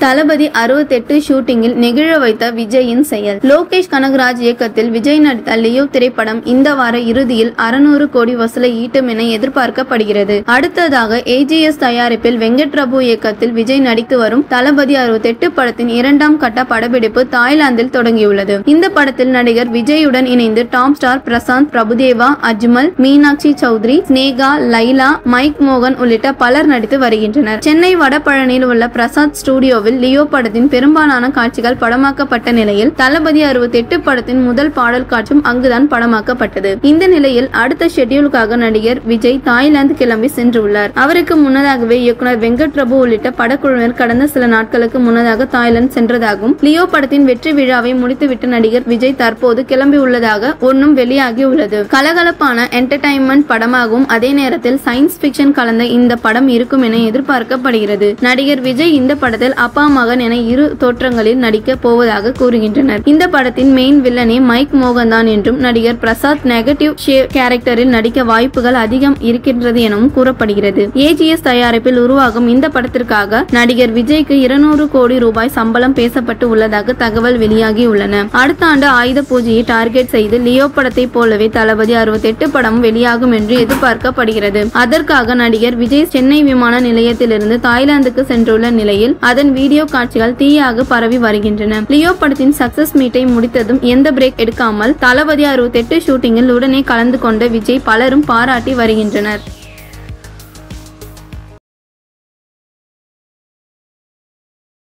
தளபதி அறுபத்தெட்டு ஷூட்டிங்கில் நெகிழ வைத்த விஜயின் செயல் லோகேஷ் கனகராஜ் இயக்கத்தில் விஜய் நடித்த லியோ திரைப்படம் இந்த வார இறுதியில் அறுநூறு கோடி வசூலை ஈட்டும் என எதிர்பார்க்கப்படுகிறது அடுத்ததாக ஏஜிஎஸ் தயாரிப்பில் வெங்கட் பிரபு இயக்கத்தில் விஜய் நடித்து வரும் தளபதி அறுபத்தெட்டு படத்தின் இரண்டாம் கட்ட படப்பிடிப்பு தாய்லாந்தில் தொடங்கியுள்ளது இந்த படத்தில் நடிகர் விஜயுடன் இணைந்து top star Prashanth Prabhudeva Ajmal Meenakshi Chaudhary Sneha Laila mike மோகன் உள்ளிட்ட பலர் நடித்து வருகின்றனர் சென்னை வடபழனியில் உள்ள பிரசாத் ஸ்டுடியோவில் லியோ படத்தின் பெரும்பாலான காட்சிகள் படமாக்கப்பட்ட நிலையில் தளபதி அறுபத்தெட்டு படத்தின் முதல் பாடல் காட்சியும் அங்குதான் படமாக்கப்பட்டது இந்த நிலையில் அடுத்த ஷெட்யூலுக்காக நடிகர் விஜய் தாய்லாந்து கிளம்பி சென்றுள்ளார் அவருக்கு முன்னதாகவே இயக்குனர் வெங்கட் பிரபு உள்ளிட்ட படக்குழுவினர் கடந்த சில நாட்களுக்கு முன்னதாக தாய்லாந்து சென்றதாகவும் லியோ படத்தின் வெற்றி விழாவை முடித்துவிட்டு நடிகர் விஜய் தற்போது கிளம்பி உள்ளதாக ஒன்றும் வெளியாகி உள்ளது கலகலப்பான என்டர்டைன்மெண்ட் படமாகவும் அதே நேரத்தில் சயின்ஸ் பிக்ஷன் கலந்த இந்த படம் இருக்கும் என எதிர்பார்க்கப்படுகிறது நடிகர் விஜய் இந்த படத்தில் அப்பா மகன் என இரு தோற்றங்களில் நடிக்க போவதாக கூறுகின்றனர் இந்த படத்தின் மெயின் வில்லனே மைக் மோகன் தான் என்றும் நடிகர் பிரசாத் நெகட்டிவ் ஷேவ் கேரக்டரில் நடிக்க வாய்ப்புகள் அதிகம் இருக்கின்றது எனவும் கூறப்படுகிறது ஏஜிஎஸ் தயாரிப்பில் உருவாகும் இந்த படத்திற்காக நடிகர் விஜய்க்கு இருநூறு கோடி ரூபாய் சம்பளம் பேசப்பட்டு உள்ளதாக தகவல் வெளியாகி உள்ளன அடுத்த ஆண்டு ஆயுத பூஜையை டார்கெட் செய்து லியோ படத்தை போலவே தளபதி அறுபத்தெட்டு படம் வெளியாகும் என்று எதிர்பார்க்கப்படுகிறது அதற்காக நடிகர் விஜய் சென்னை விமான நிலையத்திலிருந்து தாய்லாந்துக்கு சென்றுள்ள நிலையில் அதன் வீடியோ காட்சிகள் தீயாக பரவி வருகின்றன லியோ படத்தின் சக்சஸ் மீட்டை முடித்ததும் எந்த பிரேக் எடுக்காமல் தளபதி அறுபத்தெட்டு ஷூட்டிங்கில் உடனே கலந்து கொண்ட விஜய் பலரும் பாராட்டி வருகின்றனர்